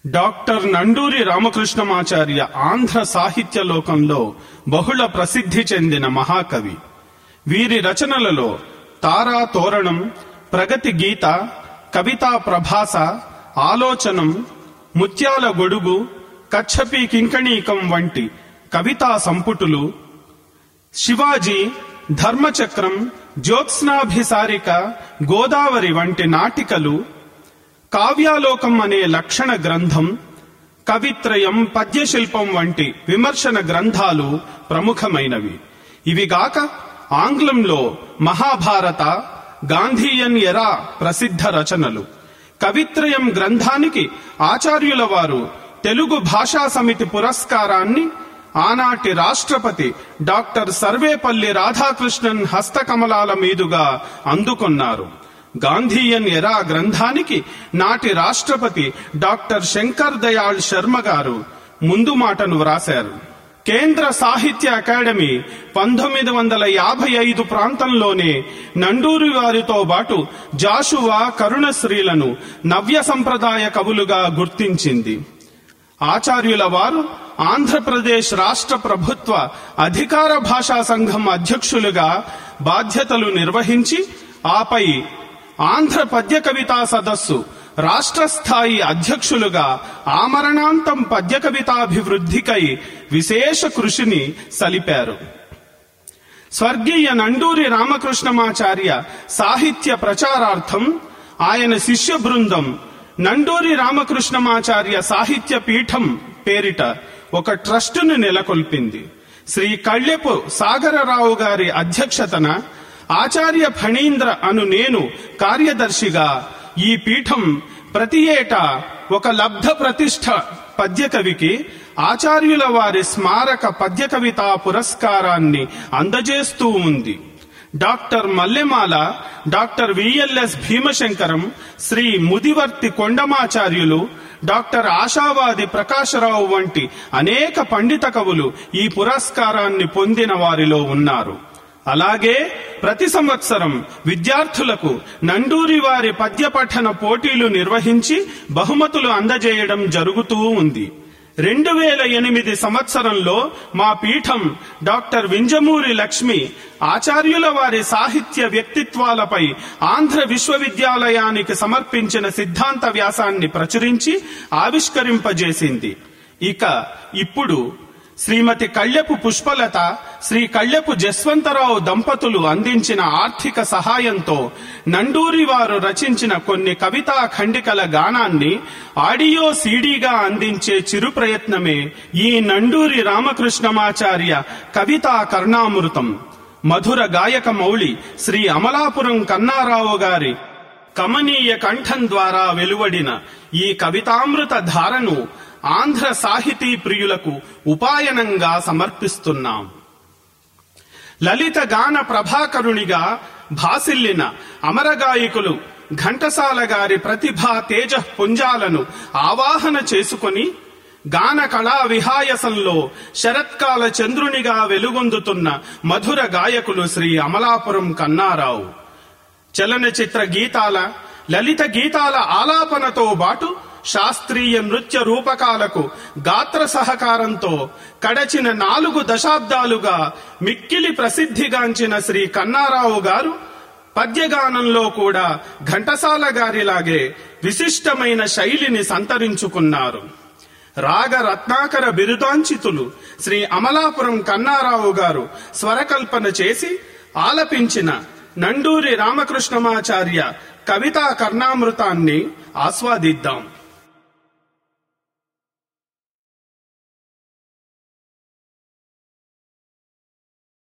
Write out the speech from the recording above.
doctor Nanduri రామకృష్ణమాచార్య Andhra సాహిత్య లోకంలో బహుళ ప్రసిద్ధి చెందిన మహాకవి వీరి రచనలలో తారా తోరణం ప్రగతి గీత కవితా ప్రభాస ఆలోచనం ముత్యాల గొడుగు కచ్చపి కింకణీకం వంటి కవితా సంపుటులు శివాజీ ధర్మచక్రం జ్యోత్స్నాభిసారిక గోదావరి వంటి నాటికలు కావ్యాలోకం అనే లక్షణ గ్రంథం కవిత్రయం పద్యశిల్పం వంటి విమర్శన గ్రంథాలు ప్రముఖమైనవి ఇవిగాక ఆంగ్లంలో మహాభారత గాంధీయన్ ఎరా ప్రసిద్ధ రచనలు కవిత్రయం గ్రంథానికి ఆచార్యుల వారు తెలుగు భాషా సమితి పురస్కారాన్ని ఆనాటి రాష్ట్రపతి డాక్టర్ సర్వేపల్లి రాధాకృష్ణన్ హస్తకమలాల మీదుగా అందుకున్నారు గాంధీయన్ ఎరా గ్రంథానికి నాటి రాష్ట్రపతి డాక్టర్ శంకర్ దయాళ్ శర్మ గారు ముందు మాటను వ్రాశారు కేంద్ర సాహిత్య అకాడమీ పంతొమ్మిది వందల యాభై ఐదు ప్రాంతంలోనే నండూరి వారితో పాటు జాషువా కరుణశ్రీలను నవ్య సంప్రదాయ కవులుగా గుర్తించింది ఆచార్యుల వారు ఆంధ్రప్రదేశ్ రాష్ట్ర ప్రభుత్వ అధికార భాషా సంఘం అధ్యక్షులుగా బాధ్యతలు నిర్వహించి ఆపై ఆంధ్ర పద్య కవితా సదస్సు రాష్ట్ర స్థాయి అధ్యక్షులుగా ఆమరణాంతం పద్య కవితాభివృద్ధికై విశేష కృషిని సలిపారు స్వర్గీయ నండూరి రామకృష్ణమాచార్య సాహిత్య ప్రచారార్థం ఆయన శిష్య బృందం నండూరి రామకృష్ణమాచార్య సాహిత్య పీఠం పేరిట ఒక ట్రస్టును నెలకొల్పింది శ్రీ కళ్యపు సాగరరావు గారి అధ్యక్షతన ఆచార్య ఫణీంద్ర అను నేను కార్యదర్శిగా ఈ పీఠం ప్రతి ఏటా ఒక లబ్ధ ప్రతిష్ఠ పద్య కవికి ఆచార్యుల వారి స్మారక పద్య కవితా పురస్కారాన్ని అందజేస్తూ ఉంది doctor Mallemala doctor V L S Bhimasankaram Sri Mudivarthi Kondamacharyulu doctor Ashavadi Prakasarao వంటి అనేక పండిత కవులు ఈ పురస్కారాన్ని పొందిన వారిలో ఉన్నారు అలాగే ప్రతి సంవత్సరం విద్యార్థులకు నండూరి వారి పద్య పఠన పోటీలు నిర్వహించి బహుమతులు అందజేయడం జరుగుతూ ఉంది రెండు వేల ఎనిమిది సంవత్సరంలో మా పీఠం డాక్టర్ వింజమూరి లక్ష్మి ఆచార్యుల వారి సాహిత్య వ్యక్తిత్వాలపై ఆంధ్ర విశ్వవిద్యాలయానికి సమర్పించిన సిద్ధాంత వ్యాసాన్ని ప్రచురించి ఆవిష్కరింపజేసింది ఇక ఇప్పుడు శ్రీమతి కళ్యపు పుష్పలత శ్రీ కళ్యపు జస్వంతరావు దంపతులు అందించిన ఆర్థిక సహాయంతో నండూరి వారు రచించిన కొన్ని కవితా ఖండికల గానాన్ని ఆడియో సీడీగా అందించే చిరు ప్రయత్నమే ఈ నండూరి రామకృష్ణమాచార్య కవితా కర్ణామృతం మధుర గాయక మౌళి శ్రీ అమలాపురం కన్నారావు గారి కమనీయ కంఠం ద్వారా వెలువడిన ఈ కవితామృత ధారను ఆంధ్ర సాహితీ ప్రియులకు ఉపాయనంగా సమర్పిస్తున్నాం లలిత గాన ప్రభాకరునిగా భాసిల్లిన అమరగాయకులు ఘంటసాల గారి ప్రతిభా తేజ పుంజాలను ఆవాహన చేసుకొని గాన కళా విహాయసంలో శరత్కాల చంద్రునిగా వెలుగొందుతున్న మధుర గాయకులు శ్రీ అమలాపురం కన్నారావు చలనచిత్ర గీతాల లలిత గీతాల ఆలాపనతో బాటు శాస్త్రీయ నృత్య రూపకాలకు గాత్ర సహకారంతో కడచిన నాలుగు దశాబ్దాలుగా మిక్కిలి ప్రసిద్ధిగాంచిన శ్రీ కన్నారావు గారు పద్యగానంలో కూడా ఘంటసాల గారిలాగే విశిష్టమైన శైలిని సంతరించుకున్నారు రాగ రత్నాకర బిరుదాంచితులు శ్రీ అమలాపురం కన్నారావు గారు స్వరకల్పన చేసి ఆలపించిన నండూరి రామకృష్ణమాచార్య కవితా కర్ణామృతాన్ని ఆస్వాదిద్దాం